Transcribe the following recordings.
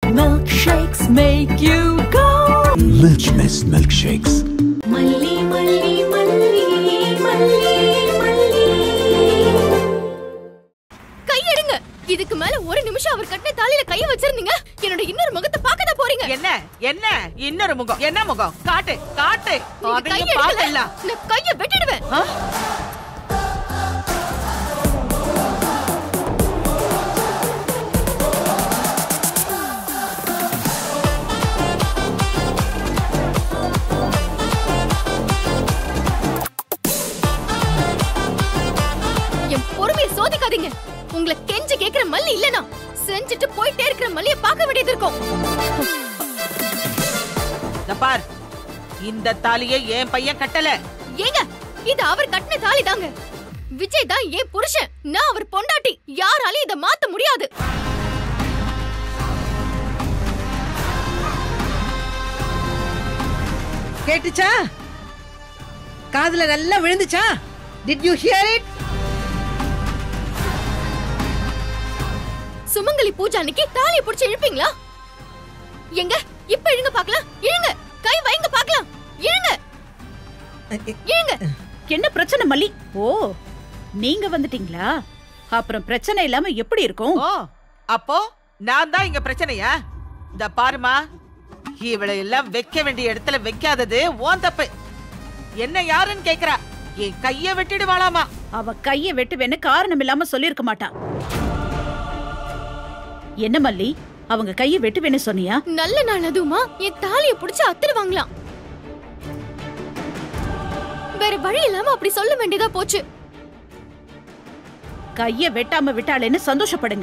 milkshakes make you go. Milch Mist Milkshakes. மல்லி மல்லி மல்லி மல்லி மல்லி கையெடுங்க இதுக்கு மேல ஒரு நிமிஷம் அவர் கட்டின தாலியில கைய வச்சிருந்தீங்க என்னோட இன்னொரு முகத்தை பார்க்க தான் போறீங்க என்ன என்ன இன்னொரு முகம் என்ன முகம் காட்டு காட்டு நீங்க அதையும் கைய எடுக்கல பார்க்கலாம் நான் கைய வெட்டிடுவேன் ஆ? என் பொறுமையை சோதிக்காதீங்க உங்களை கெஞ்சி கேக்குற மல்லி இல்லனா செஞ்சுட்டு போயிட்டே இருக்கிற மல்லிய பார்க்க வேண்டியது இருக்கும் இந்த பார் இந்த தாலியை என் பையன் கட்டல ஏங்க இது அவர் கட்டின தாலி தாங்க விஜய் தான் ஏன் புருஷன் நான் அவர் பொண்டாட்டி யாராலையும் இதை மாத்த முடியாது கேட்டுச்சா காதுல நல்லா விழுந்துச்சா did you hear it Sumangali Puja அன்னைக்கு தாலியை புடிச்சு இழுப்பீங்களா எங்க இப்ப இழுங்க பார்க்கலாம் இழுங்க கை வைங்க பார்க்கலாம் இழுங்க இழுங்க என்ன பிரச்சனை மல்லி ஓ நீங்க வந்துட்டீங்களா அப்புறம் பிரச்சனை இல்லாம எப்படி இருக்கும் ஓ அப்போ நான் தான் இங்க பிரச்சனையா இந்த பாருமா இவளை எல்லாம் வைக்க வேண்டிய இடத்துல வைக்காதது ஓன் தப்பு என்ன யாருன்னு கேக்குறா என் கைய வெட்டிடுவாளாமா அவ கைய வெட்டுவேன்னு காரணம் இல்லாம சொல்லிருக்க மாட்டா என்ன மல்லி அவங்க கைய வெட்டுவேன்னு சொன்னியா நல்ல நாள் அதுவுமா என் தாலியை புடிச்சு அத்துருவாங்களாம் வேற வழி இல்லாம அப்படி சொல்ல வேண்டியதா போச்சு கைய வெட்டாம விட்டாளேன்னு சந்தோஷப்படுங்க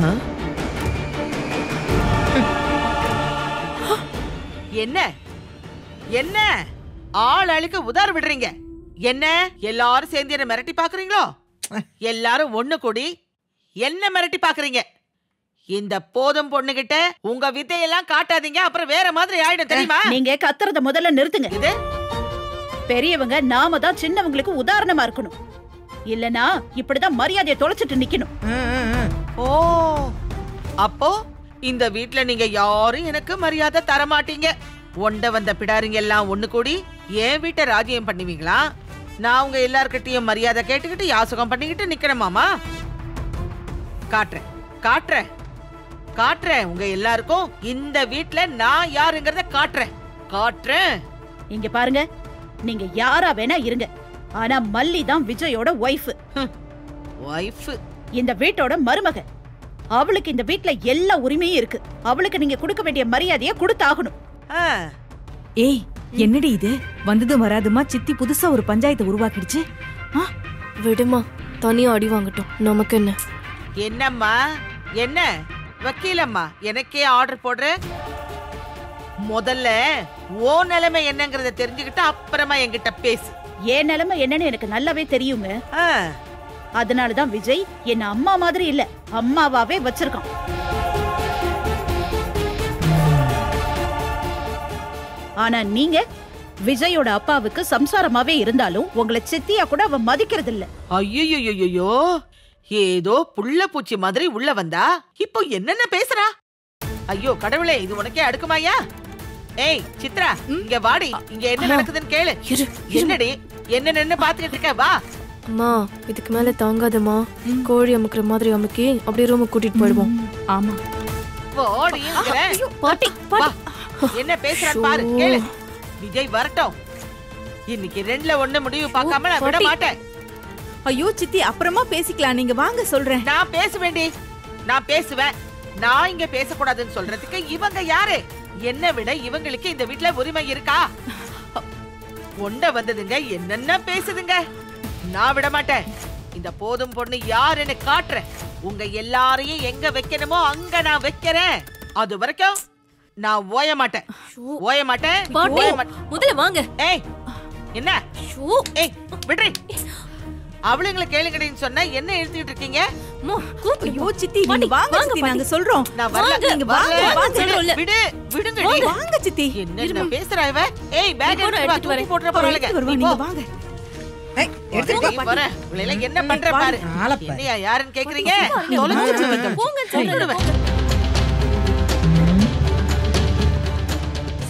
என்ன என்ன ஆள் அழுக்க உதார விடுறீங்க என்ன எல்லாரும் சேர்ந்து என்ன மிரட்டி பாக்குறீங்களோ எல்லாரும் ஒண்ணு கூடி என்ன மிரட்டி பாக்குறீங்க இந்த போதும் பொண்ணுகிட்ட உங்க வித்தையெல்லாம் காட்டாதீங்க அப்புறம் வேற மாதிரி ஆயிடும் தெரியுமா நீங்க கத்துறத முதல்ல நிறுத்துங்க இது பெரியவங்க நாம தான் சின்னவங்களுக்கு உதாரணமா இருக்கணும் இல்லனா இப்படிதான் மரியாதையை தொலைச்சிட்டு நிக்கணும் ஓ அப்போ இந்த வீட்ல நீங்க யாரும் எனக்கு மரியாதை தர மாட்டீங்க ஒண்ட வந்த பிடாரிங்க எல்லாம் ஒண்ணு கூடி என் வீட்டை ராஜ்யம் பண்ணுவீங்களா நான் உங்க எல்லார்கிட்டயும் மரியாதை கேட்டுக்கிட்டு யாசகம் பண்ணிக்கிட்டு நிக்கணுமாமா காட்டுறேன் காட்டுறேன் காட்டுறேன் உங்க எல்லாருக்கும் இந்த வீட்ல நான் யாருங்கறத காட்டுறேன் காட்டுறேன் இங்க பாருங்க நீங்க யாரா வேணா இருங்க ஆனா மல்லி தான் விஜயோட ஒய்ஃப் ஒய்ஃப் இந்த வீட்டோட மருமக அவளுக்கு இந்த வீட்ல எல்லா உரிமையும் இருக்கு அவளுக்கு நீங்க கொடுக்க வேண்டிய மரியாதையை கொடுத்தாகணும் ஏய் என்னடி இது வந்ததும் வராதுமா சித்தி புதுசா ஒரு பஞ்சாயத்தை உருவாக்கிடுச்சு ஆ, விடுமா தனியா அடி வாங்கட்டும் நமக்கு என்ன என்னம்மா என்ன வக்கீலம்மா எனக்கே ஆர்டர் போடுற முதல்ல ஓ நிலைமை என்னங்கறத தெரிஞ்சுக்கிட்டு அப்புறமா என்கிட்ட பேசு ஏன் நிலைமை என்னன்னு எனக்கு நல்லாவே தெரியுங்க ஆ, அதனாலதான் விஜய் என்ன அம்மா மாதிரி இல்ல அம்மாவாவே வச்சிருக்கான் ஆனா நீங்க விஜயோட அப்பாவுக்கு சம்சாரமாவே இருந்தாலும் உங்களை சித்தியா கூட அவன் மதிக்கிறது இல்ல ஐயையோயோயோ ஏதோ புள்ள பூச்சி மாதிரி உள்ள வந்தா இப்போ என்னென்ன பேசுறா ஐயோ கடவுளே இது உனக்கே அடுக்குமாயா ஏய் சித்ரா இங்க வாடி இங்க என்ன நடக்குதுன்னு கேளு இரு, என்னடி என்ன நின்னு பாத்துக்கிட்டு இருக்க வா அம்மா இதுக்கு மேல தாங்காதம்மா கோழி அமுக்குற மாதிரி அமுக்கி அப்படியே ரூமுக்கு கூட்டிட்டு போயிடுவோம் ஆமா ஓடிங்கிறேன். பாட்டி வா என்ன பேசுறான்னு பாரு ஷோ. கேளு விஜய் வரட்டும் இன்னைக்கு ரெண்டுல ஒண்ணு முடிவு பார்க்காம நான் விட பாட்டி. மாட்டேன் ஐயோ சித்தி அப்புறமா பேசிக்கலாம் நீங்க வாங்க சொல்றேன் நான் பேசுவேண்டி நான் பேசுவேன் நான் இங்க பேசக்கூடாதுன்னு சொல்றதுக்கு இவங்க யாரு என்ன விட இவங்களுக்கு இந்த வீட்ல உரிமை இருக்கா ஒண்ட வந்ததுங்க என்னென்ன பேசுதுங்க நான் விட மாட்டேன் இந்த போதும் பொண்ணு யாருன்னு காட்டுறேன் உங்க எல்லாரையும் எங்க வைக்கணுமோ அங்க நான் வைக்கிறேன் அது வரைக்கும் நான் ஓய மாட்டேன் ஓய மாட்டேன் பாட்டி ஓய மாட்டேன் முதல்ல வாங்க ஏய் என்ன ஷோ ஏய் விடுறி அவளுங்களை கேளுங்கடின்னு சொன்னா என்ன எழுதிட்டு இருக்கீங்க அம்மா கூப்பிடு ஐயோ சித்தி நீங்க வாங்க வாங்க, சித்தி பாட்டி. நாங்க சொல்றோம் நான் வரல நீங்க வாங்க வரல. வாங்க விடு, சொல்றோம்ல. விடு விடுங்கடி வாங்க சித்தி என்ன பேசுறா இவ ஏய் பேக் போன எடுத்து வா எடுத்துட்டு தூக்கி வரேன். போட்டுற போறாளுங்க எடுத்து வருவா, நீ நீங்க போ. வாங்க ஏய், எடுத்துட்டு நீ வா. வர இவளை எல்லாம் என்ன பண்ற பாரு ஆளப்பாரு. என்னையா யாருன்னு கேக்குறீங்க பாருங்க, தொலைச்சிருவேன். போங்க, கொன்னுடுவேன். போங்க.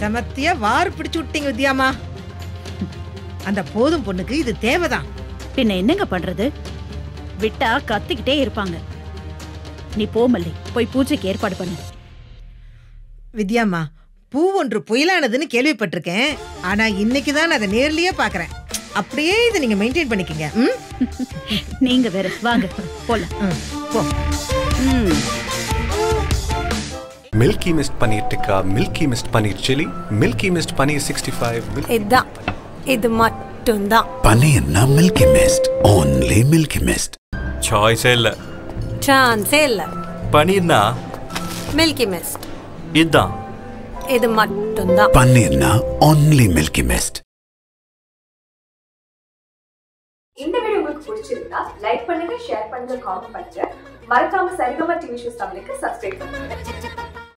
செமத்தியா வார் பிடிச்சு விட்டீங்க வித்யாமா அந்த போதும் பொண்ணுக்கு இது தேவைதான் பின்ன என்னங்க பண்றது விட்டா கத்திக்கிட்டே இருப்பாங்க நீ போ மல்லி போய் பூஜைக்கு ஏற்பாடு பண்ணு வித்யாமா பூ ஒன்று புயலானதுன்னு கேள்விப்பட்டிருக்கேன் ஆனா இன்னைக்கு தான் அதை நேர்லயே பாக்குறேன் அப்படியே இதை நீங்க மெயின்டைன் பண்ணிக்கங்க ம்? நீங்க வேற வாங்க போலாம் ம், போ Milky Mist paneer tikka Milky Mist paneer chilli Milky Mist paneer sixty five இதுதான் இது மட்டும்தான் பனீர்னா Milky Mist only Milky Mist சாய்ஸே இல்ல சான்ஸே இல்லை பனீர்னா மில்கி மிஸ்ட் இதுதான் இது மட்டும்தான் பன்னீர்னா ஓன்லி மில்கி மிஸ்ட் இந்த வீடியோ உங்களுக்கு பிடிச்சிருந்தா லைக் பண்ணுங்க ஷேர் பண்ணுங்க காமெண்ட் பண்ணுங்க மறக்காம சரிகமா டிவி ஷோஸ் தமிழுக்கு சப்ஸ்கிரைப் பண்ணுங்க